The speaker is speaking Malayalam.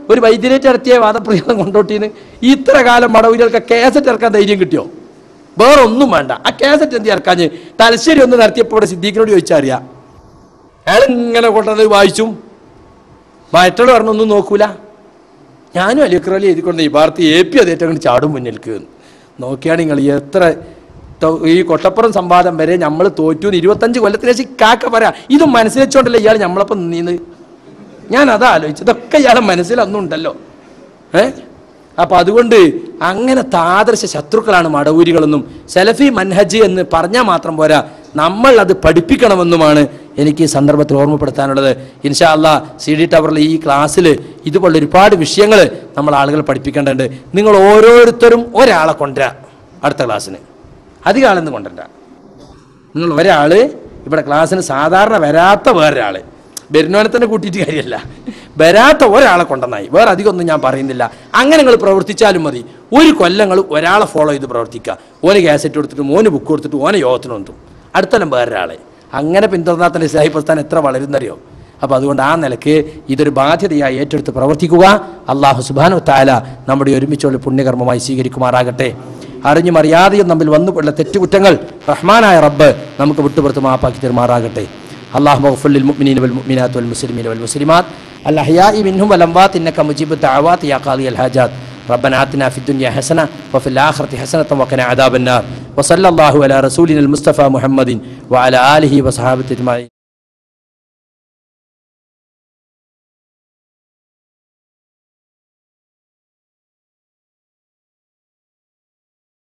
ഒരു വൈദ്യരേറ്റ് നടത്തിയ വാദപ്രയോഗം കൊണ്ടോട്ടീന് ഇത്ര കാലം മടവൂരികൾക്ക് കേസറ്റ് ഇറക്കാൻ ധൈര്യം കിട്ടിയോ വേറെ ഒന്നും വേണ്ട ആ കേസറ്റ് എന്ത് ഇറക്കാഞ്ഞ് തലശ്ശേരി ഒന്ന് നടത്തിയപ്പോൾ ഇവിടെ സിദ്ദീഖിനോട് ചോദിച്ചാൽ അറിയാം അയാൾ ഇങ്ങനെ കൊണ്ടത് വായിച്ചും മറ്റോട് പറഞ്ഞൊന്നും നോക്കൂല ഞാനും അലിയക്രലി എഴുതിക്കൊണ്ട് ഈ ഭാരതി എ പി അതേറ്റം അങ്ങോട്ട് ചാടും മുന്നിൽക്ക് നോക്കിയാണ് നിങ്ങൾ എത്ര ത- ഈ കൊട്ടപ്പുറം സംവാദം വരെ നമ്മൾ തോറ്റു എന്ന് ഇരുപത്തഞ്ച് കൊല്ലത്തിന് ശേഷം കാക്ക പറയാ ഇത് മനസ്സിലെച്ചോണ്ടല്ലേ ഇയാൾ നമ്മളപ്പം നീന്ന് ഞാൻ അതാ ആലോചിച്ചത് ഇതൊക്കെ ഇയാളെ മനസ്സിൽ അന്നും ഉണ്ടല്ലോ ഏ അപ്പൊ അതുകൊണ്ട് അങ്ങനെ താദർശ ശത്രുക്കളാണ് മടവൂരികളെന്നും സെലഫി മൻഹജ് എന്ന് പറഞ്ഞാൽ മാത്രം പോരാ നമ്മൾ അത് പഠിപ്പിക്കണമെന്നുമാണ് എനിക്ക് ഈ സന്ദർഭത്തിൽ ഓർമ്മപ്പെടുത്താനുള്ളത് ഇൻഷാ അല്ലാ സി ഡി ടവറിൽ ഈ ക്ലാസ്സിൽ ഇതുപോലുള്ള ഒരുപാട് വിഷയങ്ങൾ നമ്മൾ ആളുകൾ പഠിപ്പിക്കേണ്ടതുണ്ട് നിങ്ങൾ ഓരോരുത്തരും ഒരാളെ കൊണ്ടുവരാ അടുത്ത ക്ലാസ്സിന് അധികം ആളെന്ന് കൊണ്ടുവരാ നിങ്ങൾ ഒരാൾ ഇവിടെ ക്ലാസ്സിന് സാധാരണ വരാത്ത വേറൊരാൾ വരുന്നവനെ തന്നെ കൂട്ടിയിട്ട് കാര്യമല്ല വരാത്ത ഒരാളെ കൊണ്ടുവന്നായി വേറെ അധികമൊന്നും ഞാൻ പറയുന്നില്ല അങ്ങനെ നിങ്ങൾ പ്രവർത്തിച്ചാലും മതി ഒരു കൊല്ലങ്ങൾ ഒരാളെ ഫോളോ ചെയ്ത് പ്രവർത്തിക്കുക ഓന് കാസറ്റ് കൊടുത്തിട്ട് ഓന് ബുക്ക് കൊടുത്തിട്ട് ഓനെ യോഗത്തിന് വന്നു അടുത്തല്ലം വേറൊരാളെ അങ്ങനെ പിന്തുടർന്നാൽ തന്നെ ഇസ്ലാഹി പ്രസ്ഥാനം എത്ര വളരുന്നറിയോ അപ്പോൾ അതുകൊണ്ട് ആ നിലക്ക് ഇതൊരു ബാധ്യതയായി ഏറ്റെടുത്ത് പ്രവർത്തിക്കുക അള്ളാഹു സുബാനു താല നമ്മുടെ ഒരുമിച്ചുള്ള പുണ്യകർമ്മമായി സ്വീകരിക്കുമാറാകട്ടെ അറിഞ്ഞും അറിയാതെയും നമ്മിൽ വന്നുപോയുള്ള തെറ്റുകുറ്റങ്ങൾ റഹ്മാനായ റബ്ബ് നമുക്ക് വിട്ടുപുറത്ത് മാപ്പാക്കി തരുമാറാകട്ടെ اللهم اغفر للمؤمنين والمؤمنات والمسلمين والمسلمات الأحياء منهم والأموات إنك مجيب الدعوات يا قاضي الحاجات ربنا آتنا في الدنيا حسنة وفي الآخرة حسنة وقنا عذاب النار وصلى الله على رسولنا المصطفى محمد وعلى آله وصحابته أجمعين